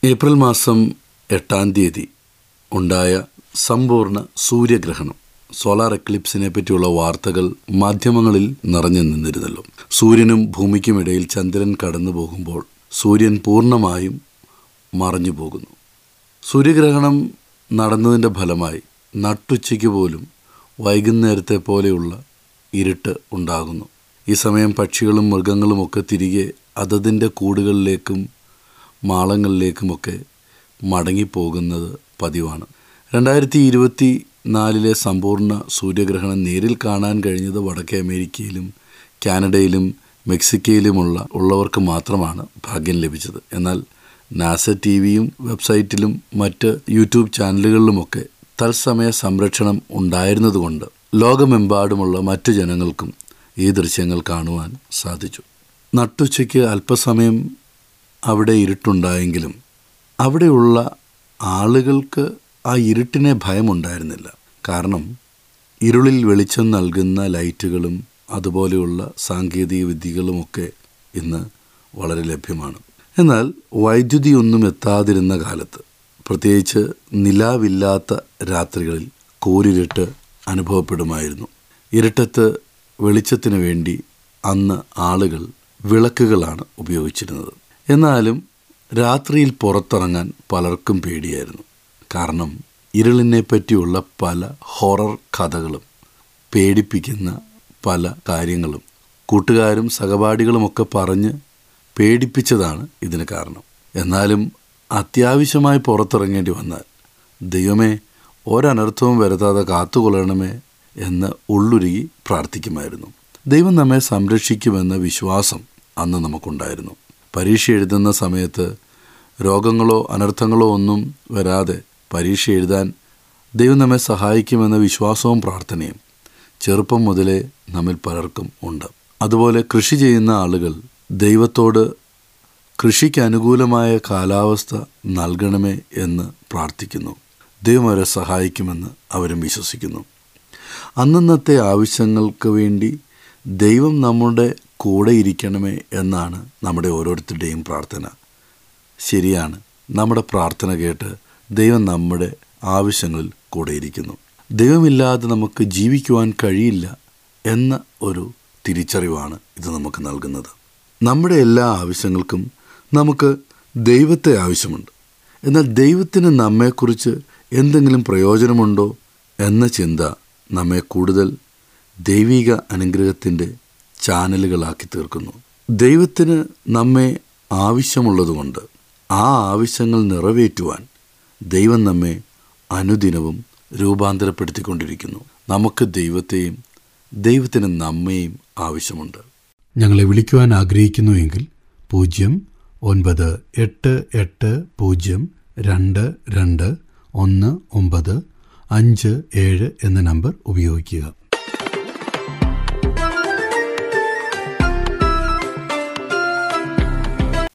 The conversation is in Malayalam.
ഏപ്രിൽ മാസം എട്ടാം തീയതി ഉണ്ടായ സമ്പൂർണ്ണ സൂര്യഗ്രഹണം സോളാർ എക്ലിപ്സിനെ പറ്റിയുള്ള വാർത്തകൾ മാധ്യമങ്ങളിൽ നിറഞ്ഞു നിന്നിരുന്നല്ലോ സൂര്യനും ഭൂമിക്കുമിടയിൽ ചന്ദ്രൻ കടന്നു പോകുമ്പോൾ സൂര്യൻ പൂർണ്ണമായും മറഞ്ഞു പോകുന്നു സൂര്യഗ്രഹണം നടന്നതിൻ്റെ ഫലമായി നട്ടുച്ചയ്ക്ക് പോലും വൈകുന്നേരത്തെ പോലെയുള്ള ഇരുട്ട് ഉണ്ടാകുന്നു ഈ സമയം പക്ഷികളും മൃഗങ്ങളുമൊക്കെ തിരികെ അതതിൻ്റെ കൂടുകളിലേക്കും മാളങ്ങളിലേക്കുമൊക്കെ മടങ്ങിപ്പോകുന്നത് പതിവാണ് രണ്ടായിരത്തി ഇരുപത്തി നാലിലെ സമ്പൂർണ്ണ സൂര്യഗ്രഹണം നേരിൽ കാണാൻ കഴിഞ്ഞത് വടക്കേ അമേരിക്കയിലും കാനഡയിലും മെക്സിക്കയിലുമുള്ള ഉള്ളവർക്ക് മാത്രമാണ് ഭാഗ്യം ലഭിച്ചത് എന്നാൽ നാസ ടി വിയും വെബ്സൈറ്റിലും മറ്റ് യൂട്യൂബ് ചാനലുകളിലുമൊക്കെ തത്സമയ സംരക്ഷണം ഉണ്ടായിരുന്നതുകൊണ്ട് ലോകമെമ്പാടുമുള്ള മറ്റു ജനങ്ങൾക്കും ഈ ദൃശ്യങ്ങൾ കാണുവാൻ സാധിച്ചു നട്ടുച്ചയ്ക്ക് അല്പസമയം അവിടെ ഇരുട്ടുണ്ടായെങ്കിലും അവിടെയുള്ള ആളുകൾക്ക് ആ ഇരുട്ടിനെ ഭയമുണ്ടായിരുന്നില്ല കാരണം ഇരുളിൽ വെളിച്ചം നൽകുന്ന ലൈറ്റുകളും അതുപോലെയുള്ള സാങ്കേതിക വിദ്യകളുമൊക്കെ ഇന്ന് വളരെ ലഭ്യമാണ് എന്നാൽ വൈദ്യുതി ഒന്നും എത്താതിരുന്ന കാലത്ത് പ്രത്യേകിച്ച് നിലാവില്ലാത്ത രാത്രികളിൽ കൂരിരുട്ട് അനുഭവപ്പെടുമായിരുന്നു ഇരുട്ടത്ത് വെളിച്ചത്തിന് വേണ്ടി അന്ന് ആളുകൾ വിളക്കുകളാണ് ഉപയോഗിച്ചിരുന്നത് എന്നാലും രാത്രിയിൽ പുറത്തിറങ്ങാൻ പലർക്കും പേടിയായിരുന്നു കാരണം ഇരുളിനെ പറ്റിയുള്ള പല ഹൊറർ കഥകളും പേടിപ്പിക്കുന്ന പല കാര്യങ്ങളും കൂട്ടുകാരും സഹപാഠികളുമൊക്കെ പറഞ്ഞ് പേടിപ്പിച്ചതാണ് ഇതിന് കാരണം എന്നാലും അത്യാവശ്യമായി പുറത്തിറങ്ങേണ്ടി വന്നാൽ ദൈവമേ ഒരനർത്ഥവും വരുത്താതെ കാത്തുകൊള്ളണമേ എന്ന് ഉള്ളുരുകി പ്രാർത്ഥിക്കുമായിരുന്നു ദൈവം നമ്മെ സംരക്ഷിക്കുമെന്ന വിശ്വാസം അന്ന് നമുക്കുണ്ടായിരുന്നു പരീക്ഷ എഴുതുന്ന സമയത്ത് രോഗങ്ങളോ അനർത്ഥങ്ങളോ ഒന്നും വരാതെ പരീക്ഷ എഴുതാൻ ദൈവം നമ്മെ സഹായിക്കുമെന്ന വിശ്വാസവും പ്രാർത്ഥനയും ചെറുപ്പം മുതലേ നമ്മിൽ പലർക്കും ഉണ്ട് അതുപോലെ കൃഷി ചെയ്യുന്ന ആളുകൾ ദൈവത്തോട് കൃഷിക്ക് അനുകൂലമായ കാലാവസ്ഥ നൽകണമേ എന്ന് പ്രാർത്ഥിക്കുന്നു ദൈവം അവരെ സഹായിക്കുമെന്ന് അവരും വിശ്വസിക്കുന്നു അന്നന്നത്തെ ആവശ്യങ്ങൾക്ക് വേണ്ടി ദൈവം നമ്മുടെ കൂടെ ഇരിക്കണമേ എന്നാണ് നമ്മുടെ ഓരോരുത്തരുടെയും പ്രാർത്ഥന ശരിയാണ് നമ്മുടെ പ്രാർത്ഥന കേട്ട് ദൈവം നമ്മുടെ ആവശ്യങ്ങളിൽ കൂടെ ഇരിക്കുന്നു ദൈവമില്ലാതെ നമുക്ക് ജീവിക്കുവാൻ കഴിയില്ല എന്ന ഒരു തിരിച്ചറിവാണ് ഇത് നമുക്ക് നൽകുന്നത് നമ്മുടെ എല്ലാ ആവശ്യങ്ങൾക്കും നമുക്ക് ദൈവത്തെ ആവശ്യമുണ്ട് എന്നാൽ ദൈവത്തിന് നമ്മെക്കുറിച്ച് എന്തെങ്കിലും പ്രയോജനമുണ്ടോ എന്ന ചിന്ത നമ്മെ കൂടുതൽ ദൈവിക അനുഗ്രഹത്തിൻ്റെ ചാനലുകളാക്കി തീർക്കുന്നു ദൈവത്തിന് നമ്മെ ആവശ്യമുള്ളതുകൊണ്ട് ആ ആവശ്യങ്ങൾ നിറവേറ്റുവാൻ ദൈവം നമ്മെ അനുദിനവും രൂപാന്തരപ്പെടുത്തിക്കൊണ്ടിരിക്കുന്നു നമുക്ക് ദൈവത്തെയും ദൈവത്തിന് നമ്മെയും ആവശ്യമുണ്ട് ഞങ്ങളെ വിളിക്കുവാൻ ആഗ്രഹിക്കുന്നുവെങ്കിൽ പൂജ്യം ഒൻപത് എട്ട് എട്ട് പൂജ്യം രണ്ട് രണ്ട് ഒന്ന് ഒമ്പത് അഞ്ച് ഏഴ് എന്ന നമ്പർ ഉപയോഗിക്കുക